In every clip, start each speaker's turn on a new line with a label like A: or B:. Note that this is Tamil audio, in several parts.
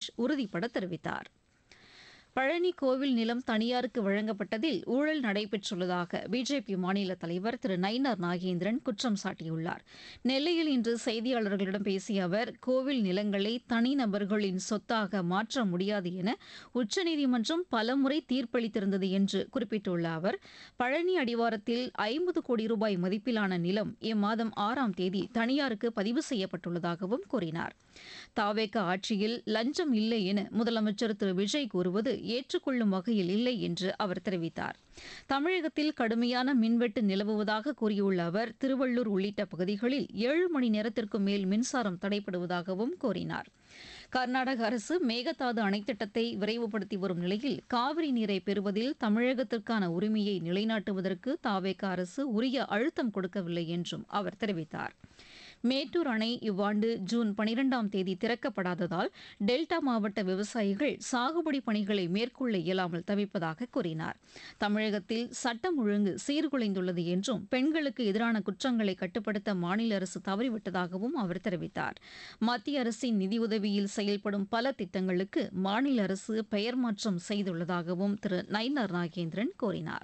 A: உறுதிபட தெரிவித்தார் பழனி கோவில் நிலம் தனியாருக்கு வழங்கப்பட்டதில் ஊழல் நடைபெற்றுள்ளதாக பிஜேபி மாநில தலைவர் திரு நயினார் நாகேந்திரன் குற்றம் சாட்டியுள்ளார் நெல்லையில் இன்று செய்தியாளர்களிடம் பேசிய அவர் கோவில் நிலங்களை தனிநபர்களின் சொத்தாக மாற்ற முடியாது என உச்சநீதிமன்றம் பலமுறை தீர்ப்பளித்திருந்தது என்று குறிப்பிட்டுள்ள அவர் பழனி அடிவாரத்தில் ஐம்பது கோடி ரூபாய் மதிப்பிலான நிலம் இம்மாதம் ஆறாம் தேதி தனியாருக்கு பதிவு செய்யப்பட்டுள்ளதாகவும் கூறினார் தாவேக ஆட்சியில் லஞ்சம் இல்லை என முதலமைச்சர் திரு விஜய் கூறுவது ஏற்றுக்கொள்ளும் வகையில் இல்லை என்று அவர் தெரிவித்தார் தமிழகத்தில் கடுமையான மின்வெட்டு நிலவுவதாக கூறியுள்ள அவர் திருவள்ளூர் உள்ளிட்ட பகுதிகளில் ஏழு மணி நேரத்திற்கும் மேல் மின்சாரம் தடைபடுவதாகவும் கூறினார் கர்நாடக அரசு மேகதாது அணைத்திட்டத்தை விரைவுபடுத்தி வரும் நிலையில் காவிரி நீரை பெறுவதில் தமிழகத்திற்கான உரிமையை நிலைநாட்டுவதற்கு தாவேக அரசு உரிய அழுத்தம் கொடுக்கவில்லை என்றும் அவர் தெரிவித்தார் மேட்டூர் அணை இவ்வாண்டு ஜூன் பனிரெண்டாம் தேதி திறக்கப்படாததால் டெல்டா மாவட்ட விவசாயிகள் சாகுபடி பணிகளை மேற்கொள்ள இயலாமல் தவிப்பதாக கூறினார் தமிழகத்தில் சட்டம் ஒழுங்கு சீர்குலைந்துள்ளது என்றும் பெண்களுக்கு எதிரான குற்றங்களை கட்டுப்படுத்த மாநில அரசு தவறிவிட்டதாகவும் அவர் தெரிவித்தார் மத்திய அரசின் நிதியுதவியில் செயல்படும் பல திட்டங்களுக்கு மாநில அரசு பெயர் மாற்றம் செய்துள்ளதாகவும் திரு நயினார் நாகேந்திரன் கூறினார்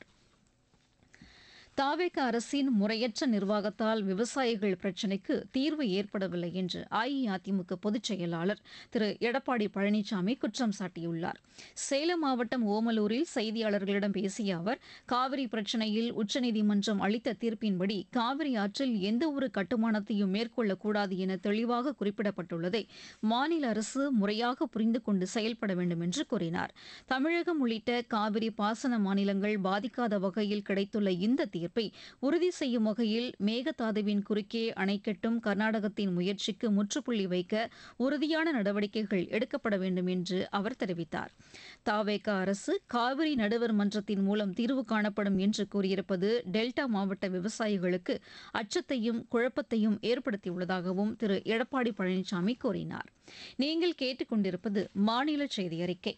A: தாவேக அரசின் முறையற்ற நிர்வாகத்தால் விவசாயிகள் பிரச்சினைக்கு தீர்வு ஏற்படவில்லை என்று அஇஅதிமுக பொதுச் செயலாளர் திரு எடப்பாடி பழனிசாமி குற்றம் சாட்டியுள்ளார் சேலம் மாவட்டம் ஓமலூரில் செய்தியாளர்களிடம் பேசிய அவர் காவிரி பிரச்சினையில் உச்சநீதிமன்றம் அளித்த தீர்ப்பின்படி காவிரி ஆற்றில் எந்தவொரு கட்டுமானத்தையும் மேற்கொள்ளக்கூடாது என தெளிவாக குறிப்பிடப்பட்டுள்ளதை மாநில அரசு முறையாக புரிந்து கொண்டு செயல்பட வேண்டும் என்று கூறினார் தமிழகம் உள்ளிட்ட காவிரி பாசன மாநிலங்கள் பாதிக்காத வகையில் கிடைத்துள்ள இந்த தீர்ப்பை உறுதி செய்யும் வகையில் மேகதாதுவின் குறுக்கே அணை கட்டும் கர்நாடகத்தின் முயற்சிக்கு முற்றுப்புள்ளி வைக்க உறுதியான நடவடிக்கைகள் எடுக்கப்பட வேண்டும் என்று அவர் தெரிவித்தார் தாவேக அரசு காவிரி நடுவர் மன்றத்தின் மூலம் தீர்வு காணப்படும் என்று கூறியிருப்பது டெல்டா மாவட்ட விவசாயிகளுக்கு அச்சத்தையும் குழப்பத்தையும் ஏற்படுத்தியுள்ளதாகவும் திரு எடப்பாடி பழனிசாமி கூறினார் நீங்கள் கேட்டுக்கொண்டிருப்பது மாநில செய்தி அறிக்கை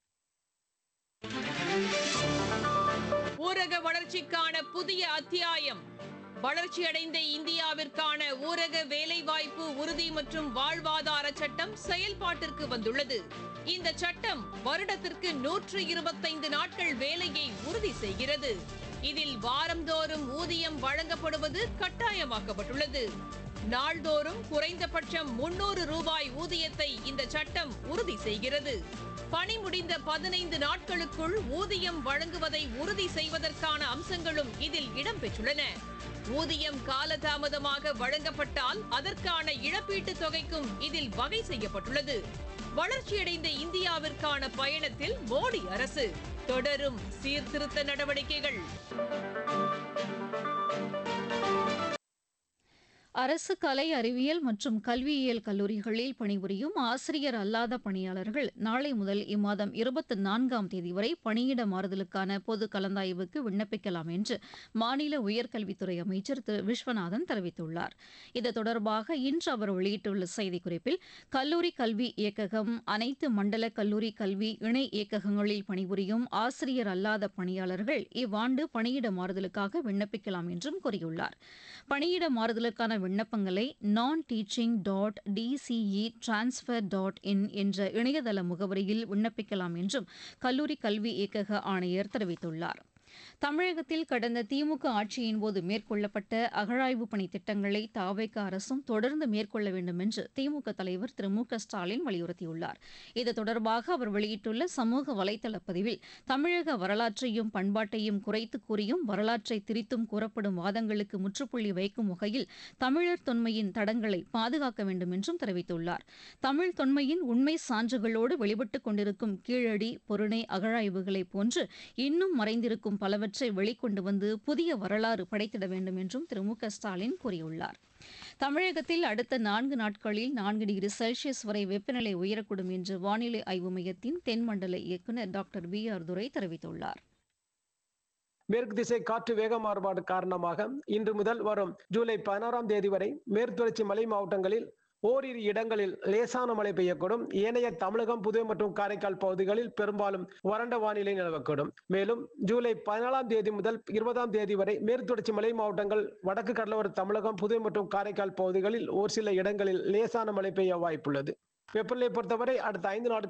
B: ஊரக வளர்ச்சிக்கான புதிய அத்தியாயம் வளர்ச்சியடைந்த இந்தியாவிற்கான ஊரக வேலைவாய்ப்பு உறுதி மற்றும் வாழ்வாதார சட்டம் செயல்பாட்டிற்கு வந்துள்ளது இந்த சட்டம் வருடத்திற்கு நூற்று இருபத்தைந்து நாட்கள் வேலையை உறுதி செய்கிறது இதில் வாரந்தோறும் ஊதியம் வழங்கப்படுவது கட்டாயமாக்கப்பட்டுள்ளது நாள்தோறும் குறைந்தபட்சம் முன்னூறு ரூபாய் ஊதியத்தை இந்த சட்டம் உறுதி செய்கிறது பணி முடிந்த பதினைந்து நாட்களுக்குள் ஊதியம் வழங்குவதை உறுதி செய்வதற்கான அம்சங்களும் இதில் இடம்பெற்றுள்ளன ஊதியம் காலதாமதமாக வழங்கப்பட்டால் அதற்கான இழப்பீட்டுத் தொகைக்கும் இதில் வகை செய்யப்பட்டுள்ளது வளர்ச்சியடைந்த இந்தியாவிற்கான பயணத்தில் மோடி அரசு தொடரும் சீர்திருத்த நடவடிக்கைகள்
A: அரசு கலை அறிவியல் மற்றும் கல்வியியல் கல்லூரிகளில் பணிபுரியும் ஆசிரியர் அல்லாத பணியாளர்கள் நாளை முதல் இம்மாதம் இருபத்தி நான்காம் தேதி வரை பணியிட மாறுதலுக்கான பொது கலந்தாய்வுக்கு விண்ணப்பிக்கலாம் என்று மாநில உயர்கல்வித்துறை அமைச்சர் திரு விஸ்வநாதன் தெரிவித்துள்ளார் இது தொடர்பாக இன்று அவர் வெளியிட்டுள்ள செய்திக்குறிப்பில் கல்லூரி கல்வி இயக்ககம் அனைத்து மண்டல கல்லூரி கல்வி இணை இயக்ககங்களில் பணிபுரியும் ஆசிரியர் அல்லாத பணியாளர்கள் இவ்வாண்டு பணியிட மாறுதலுக்காக விண்ணப்பிக்கலாம் என்றும் கூறியுள்ளார் பணியிட மாறுதலுக்கான விண்ணப்பங்களை நான் teaching dot DCE transfer dot in என்ற இணையதள முகவரியில் விண்ணப்பிக்கலாம் என்றும் கல்லூரி கல்வி இயக்கக ஆணையர் தெரிவித்துள்ளார் தமிழகத்தில் கடந்த திமுக ஆட்சியின் போது மேற்கொள்ளப்பட்ட அகழாய்வு பணி திட்டங்களை தாவேக அரசும் தொடர்ந்து மேற்கொள்ள வேண்டும் என்று திமுக தலைவர் திரு மு க ஸ்டாலின் வலியுறுத்தியுள்ளார் இது தொடர்பாக அவர் வெளியிட்டுள்ள சமூக வலைதள பதிவில் தமிழக வரலாற்றையும் பண்பாட்டையும் குறைத்து கூறியும் வரலாற்றை திரித்தும் கூறப்படும் வாதங்களுக்கு முற்றுப்புள்ளி வைக்கும் வகையில் தமிழர் தொன்மையின் தடங்களை பாதுகாக்க வேண்டும் என்றும் தெரிவித்துள்ளார் தமிழ் தொன்மையின் உண்மை சான்றுகளோடு வெளிப்பட்டுக் கொண்டிருக்கும் கீழடி பொருணை அகழாய்வுகளைப் போன்று இன்னும் மறைந்திருக்கும் பலவற்றை வெளிக்கொண்டு வந்து புதிய வரலாறு படைத்திட வேண்டும் என்றும் திரு மு க ஸ்டாலின் கூறியுள்ளார் தமிழகத்தில் அடுத்த நான்கு நாட்களில் நான்கு டிகிரி செல்சியஸ் வரை வெப்பநிலை உயரக்கூடும் என்று வானிலை ஆய்வு மையத்தின் தென்மண்டல இயக்குநர் டாக்டர் பி ஆர் துரை தெரிவித்துள்ளார்
C: மேற்கு திசை காற்று வேக மாறுபாடு காரணமாக இன்று முதல் வரும் ஜூலை பதினாறாம் தேதி வரை மேற்குத்தொடர்ச்சி மலை மாவட்டங்களில் ஓரிரு இடங்களில் லேசான மழை பெய்யக்கூடும் ஏனைய தமிழகம் புதுவை மற்றும் காரைக்கால் பகுதிகளில் பெரும்பாலும் வறண்ட வானிலை நிலவக்கூடும் மேலும் ஜூலை பதினாலாம் தேதி முதல் இருபதாம் தேதி வரை மேற்கு தொடர்ச்சி மலை மாவட்டங்கள் வடக்கு கடலோர தமிழகம் புதுவை மற்றும் காரைக்கால் பகுதிகளில் ஒரு சில இடங்களில் லேசான மழை பெய்ய வாய்ப்புள்ளது வெப்பநிலை பொறுத்தவரை அடுத்த ஐந்து நாட்கள்